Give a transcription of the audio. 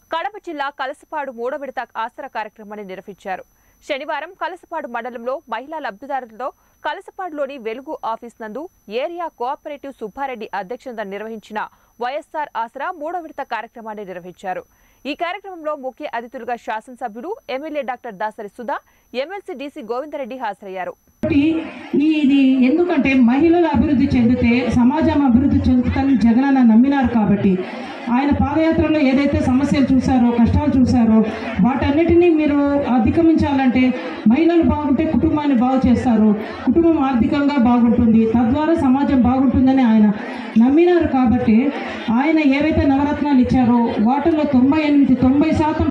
కడప జిల్లా కలసపాడు మూడో విడత ఆసరా కార్యక్రమాన్ని నిర్వహించారు శనివారం కలసపాడు మండలంలో మహిళా లబ్ధిదారులతో కలసపాడులోని వెలుగు ఆఫీస్ నందు ఏరియా కోఆపరేటివ్ సుబ్బారెడ్డి అధ్యక్షతన నిర్వహించిన వైఎస్ఆర్ ఆసరా మూడో విడత కార్యక్రమాన్ని నిర్వహించారు ఈ కార్యక్రమంలో ముఖ్య అతిథులుగా శాసనసభ్యుడు MLA doctor Dasari Sudha MLC DC Govinda Reddy హాజరయ్యారు కాబట్టి ఈ ఇది ఎందుకంటే మహిళలు అభివృద్ధి చెందితే సమాజం అభివృద్ధి చెందుతుందని జగనన్న నమ్మినారు కాబట్టి ఆయన పాదయాత్రలో ఏదైతే సమస్యలు చూశారో కష్టాలు చూశారో వాటన్నిటినీ మీరు అధిగమించాలంటే మహిళలు బాగుంటే కుటుంబాన్ని బాగు చేస్తారు కుటుంబం ఆర్థికంగా బాగుంటుంది తద్వారా సమాజం బాగుంటుందని ఆయన నమ్మినారు కాబట్టి ఆయన ఏవైతే నవరత్నాలు ఇచ్చారో వాటిలో తొంభై ఎనిమిది తొంభై శాతం